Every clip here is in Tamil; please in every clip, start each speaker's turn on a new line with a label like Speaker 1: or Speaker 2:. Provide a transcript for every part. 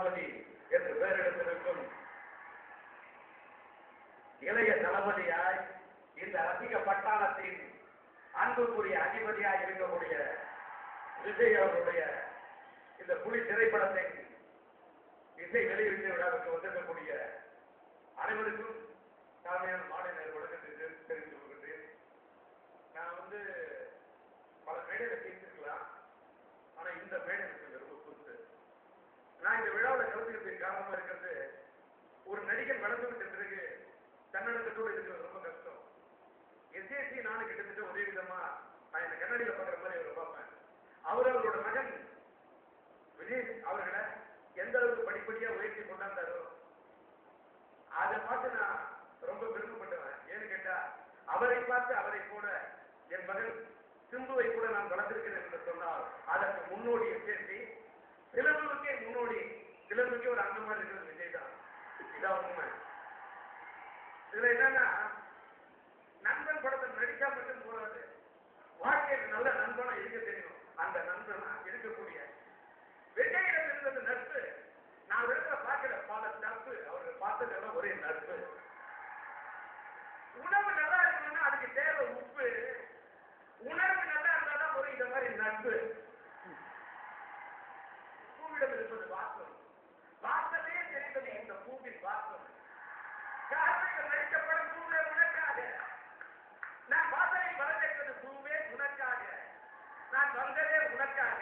Speaker 1: தளபதி என்று பெயரெடுத்திருக்கும் இளைய தளபதியாய் இந்த ரசிக பட்டாளத்தின் அன்புக்குரிய அதிபதியாய் இருக்கக்கூடிய விஜய் அவருடைய இந்த புலி திரைப்படத்தை இசை வெளியீட்டு விழாவுக்கு வந்திருக்கக்கூடிய அனைவருக்கும் தாழ்மையான மாலை நேர வணக்கத்தை தெரி- தெரிவித்துக் கொள்கின்றேன் நான் வந்து பல மேடையில பேசியிருக்கலாம் ஆனா இந்த மேடை எனக்கு ரொம்ப புதுசு நான் இந்த விழாவில் கலந்துக்கிறதுக்கு காரணமா இருக்கிறது ஒரு நடிகன் வளர்ந்து விட்ட பிறகு தன்னடக்கத்தோடு இருக்கிறது ரொம்ப கஷ்டம் எஸ்ஏசி நானும் கிட்டத்தட்ட ஒரே விதமா நான் இந்த கண்ணாடியில பார்க்குற மாதிரி அவரை பார்ப்பேன் அவர் அவரோட மகன் விஜய் அவர்களை எந்த அளவுக்கு படிப்படியா உயர்த்தி கொண்டாந்தாரோ அதை பார்த்து நான் ரொம்ப பெருமைப்பட்டவன் ஏன்னு கேட்டா அவரை பார்த்து அவரை போல என் மகன் சிம்புவை கூட நான் வளர்த்திருக்கிறேன் என்று சொன்னால் அதற்கு முன்னோடி சேர்த்து சிலம்புக்கே முன்னோடி சிலம்புக்கே ஒரு அந்த மாதிரி இருக்கிறது விஜய் தான் இதான் உண்மை இதுல என்னன்னா நண்பன் படத்தில் நடிச்சா மட்டும் போறாது வாழ்க்கையில் நல்ல நண்பனா இருக்க தெரியும் அந்த நண்பனா இருக்கக்கூடிய விஜயிடம் இருந்தது நட்பு நான் இடத்துல பார்க்கல பல தப்பு அவர்கள் பார்த்ததெல்லாம் ஒரே நட்பு உணவு நல்லா இருக்கணும்னா அதுக்கு தேவை உப்பு உணர்வு நல்லா இருந்தாதான் ஒரு இந்த மாதிரி நட்பு பூவிடம் இருப்பது வாசம் வாசமே தெரிந்தது இந்த பூவின் வாசம் காரணங்கள் நடித்த படம் பூவே உனக்காக நான் வாசலை வரவேற்றது பூவே உனக்காக நான் வந்ததே உனக்காக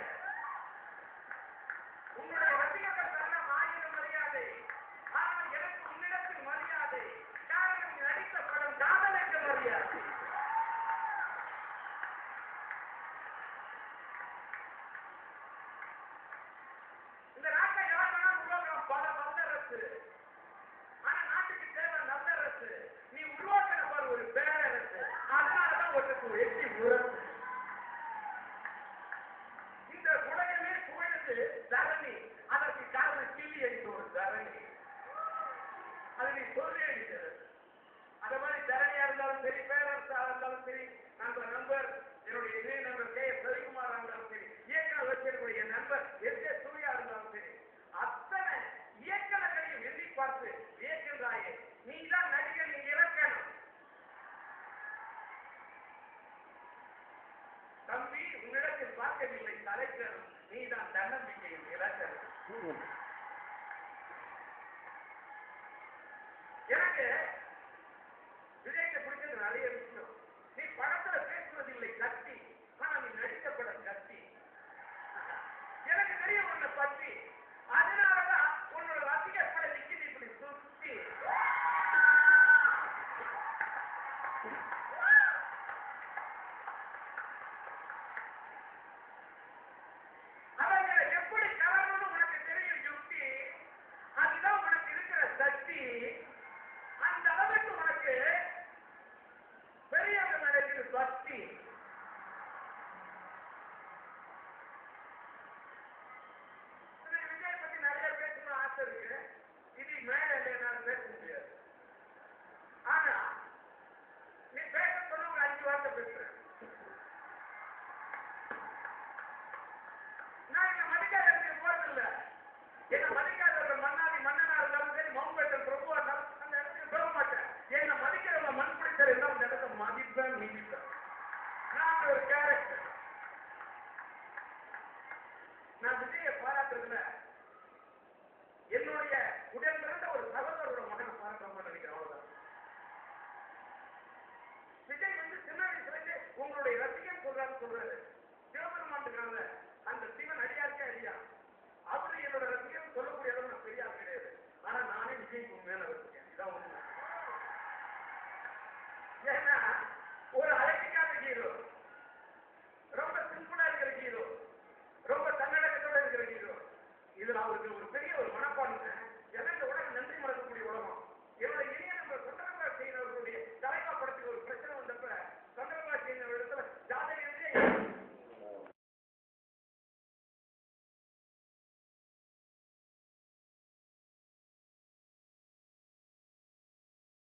Speaker 1: உன்னுடைய ரசிகர்கள் தரலாம் ஆயிரம் மரியாதை ஆனால் எனக்கு உன்னிடத்தில் மரியாதை காரணம் நீ நடித்த படம் காதலுக்கு மரியாதை இந்த நாட்டை யார் வேணாலும் உருவாக்கலாம் பல வல்லரசு ஆனா நாட்டுக்கு தேவை நல்லரசு நீ உருவாக்கின பாரு ஒரு பேரரசு அதனாலதான் ஒருத்தருக்கு எட்டி முரசு இந்த உலகமே புகழுது தரணி அதற்கு காரணம் கிள்ளி அடித்த ஒரு தரணி அது நீ சொல்லி அடிக்கிறது அதே மாதிரி தரணியா இருந்தாலும் சரி பேரரசா இருந்தாலும் சரி நண்பர் நண்பர் என்னுடைய இணைய நண்பர் கே எஸ் ரவிக்குமாரா இருந்தாலும் சரி இயக்குனர் வச்சிருக்கக்கூடிய என் நண்பர் எஸ் ஏ சூர்யா இருந்தாலும் சரி அத்தனை இயக்குனர்களையும் எண்ணி பார்த்து இயக்குகிறாயே நீ தான் நடிகர் நீ இறக்கணும் தம்பி உன்னிடத்தில் பார்க்கவில்லை தலைக்கணும் நீ தான் தன்னம்பிக்கையில் இறக்கணும் எனக்கு விஜய்க்கு பிடிச்சது நிறைய விஷயம் நீ படத்துல பேசுவதில்லை கத்தி ஆனா நீ நடித்த படம் கத்தி எனக்கு தெரியும் உன்னை பத்தி அதனாலதான் உன்னோட ரசிகர் படம் நிக்குது இப்படி சுத்தி அவர்களை எப்படி கவரணும்னு உனக்கு தெரியும் யுக்தி அதுதான் உனக்கு இருக்கிற சக்தி அந்த அளவுக்கு உனக்கு பெரியவங்க மேல இருக்கிற பக்தி எனக்கு விஜய் பத்தி நிறைய பேசணும்னு ஆசை இருக்கு இது மேல என்னால பேச முடியாது ஆனா நீ பேச சொன்ன ஒரு அஞ்சு வார்த்தை பேசுறேன் நான் என்ன மதிக்காத இடத்துக்கு போறதில்ல என்ன மதிக்காத ஒரு மன்னாதி மன்னனா இருந்தாலும் சரி மவும்பேட்டன் பிரபுவா இருந்தாலும் அந்த இடத்துக்கு போக மாட்டேன் என்ன மதிக்கிறவங்க மண் பிடிச்சர் எல்லாம் அந்த இடத்த மதிப்பேன் நீதிப்பேன் நான் ஒரு கேரக்டர் நான் விஜயை பாராட்டுறதுல என்னுடைய உடல்